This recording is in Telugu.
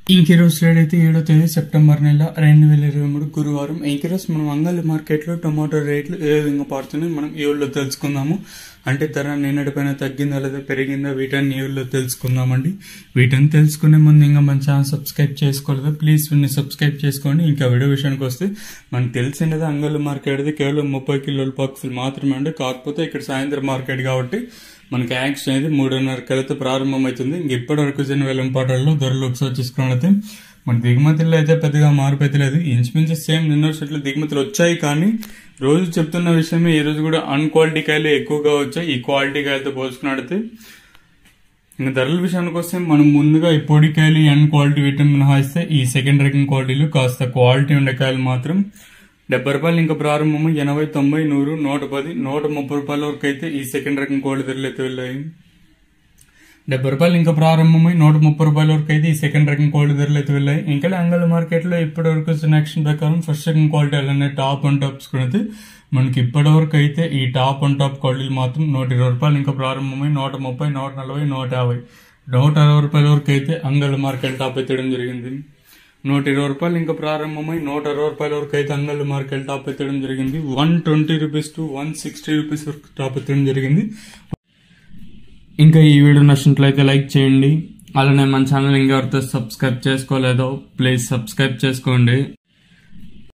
ఇంకిరోజు రేట్ అయితే ఏడో తేదీ సెప్టెంబర్ నెల రెండు వేల ఇరవై మూడు గురువారం ఇంకిరోజు మనం అంగళి మార్కెట్లో టొమాటో రేట్లు ఏ విధంగా పడుతున్నాయి మనం ఈ ఊళ్ళో తెలుసుకుందాము అంటే ధర నిన్నటిపైన తగ్గిందా లేదా పెరిగిందా వీటన్ని ఈ ఊళ్ళో తెలుసుకుందామండి వీటిని తెలుసుకునే ముందు ఇంకా మన ఛానల్ సబ్స్క్రైబ్ చేసుకోలేదు ప్లీజ్ వీడిని సబ్స్క్రైబ్ చేసుకోండి ఇంకా వీడియో విషయానికి వస్తే మనకు తెలిసినది అంగళి మార్కెట్ అది కేవలం ముప్పై కిలోల బాక్సులు మాత్రమే అండి కాకపోతే ఇక్కడ సాయంత్రం మార్కెట్ కాబట్టి మనకి యాక్షన్ అనేది మూడున్నర కలతో ప్రారంభమవుతుంది ఇంక ఇప్పటి వరకు జరిగిన వేలం పాటల్లో ధరలు ఒకసారి చూసుకున్నట్లయితే మన దిగుమతుల్లో అయితే పెద్దగా మార్పు అయితే లేదు ఇంచుమించు సేమ్ నిన్న సెట్లు దిగుమతులు వచ్చాయి కానీ రోజు చెప్తున్న విషయమే ఈ రోజు కూడా అన్ క్వాలిటీ కాయలు ఎక్కువగా వచ్చాయి ఈ క్వాలిటీ కాయలతో పోల్చుకున్నట్లయితే ఇంకా ధరల విషయానికి వస్తే మనం ముందుగా ఈ పొడి కాయలు ఈ అన్ క్వాలిటీ వీటిని మినహాయిస్తే ఈ సెకండ్ రకం క్వాలిటీలు కాస్త క్వాలిటీ ఉండే కాయలు మాత్రం డెబ్బై రూపాయలు ఇంకా ప్రారంభము ఎనభై తొంభై నూరు నూట పది నూట ముప్పై రూపాయల వరకు అయితే ఈ సెకండ్ రకం కోడి ధరలు అయితే వెళ్ళాయి డెబ్బై రూపాయలు ఇంకా ప్రారంభమై నూట ముప్పై రూపాయల వరకు అయితే ఈ సెకండ్ రకం క్వాలిటీ ధరలు అయితే వెళ్ళాయి ఇంకా అంగళ మార్కెట్లో ఇప్పటి వరకు వచ్చిన యాక్షన్ ప్రకారం ఫస్ట్ సెకండ్ క్వాలిటీ అలానే టాప్ అండ్ టాప్స్ కూడా అయితే మనకి ఇప్పటి వరకు అయితే ఈ టాప్ అండ్ టాప్ క్వాలిటీలు మాత్రం నూట ఇరవై రూపాయలు ఇంకా ప్రారంభమై నూట ముప్పై నూట నలభై నూట యాభై నూట అరవై రూపాయల వరకు అయితే అంగళ మార్కెట్ టాప్ ఎత్తడం జరిగింది నూట ఇరవై రూపాయలు ఇంకా ప్రారంభమై నూట అరవై రూపాయల వరకు అయితే అంగళ్ళు మార్కెట్ టాప్ ఎత్తడం జరిగింది one twenty rupees to one sixty rupees వరకు టాప్ ఎత్తడం జరిగింది ఇంకా ఈ వీడియో నచ్చినట్లయితే లైక్ చేయండి అలానే మన ఛానల్ ఇంకా ఎవరితో సబ్స్క్రైబ్ చేసుకోలేదో ప్లీజ్ సబ్స్క్రైబ్ చేసుకోండి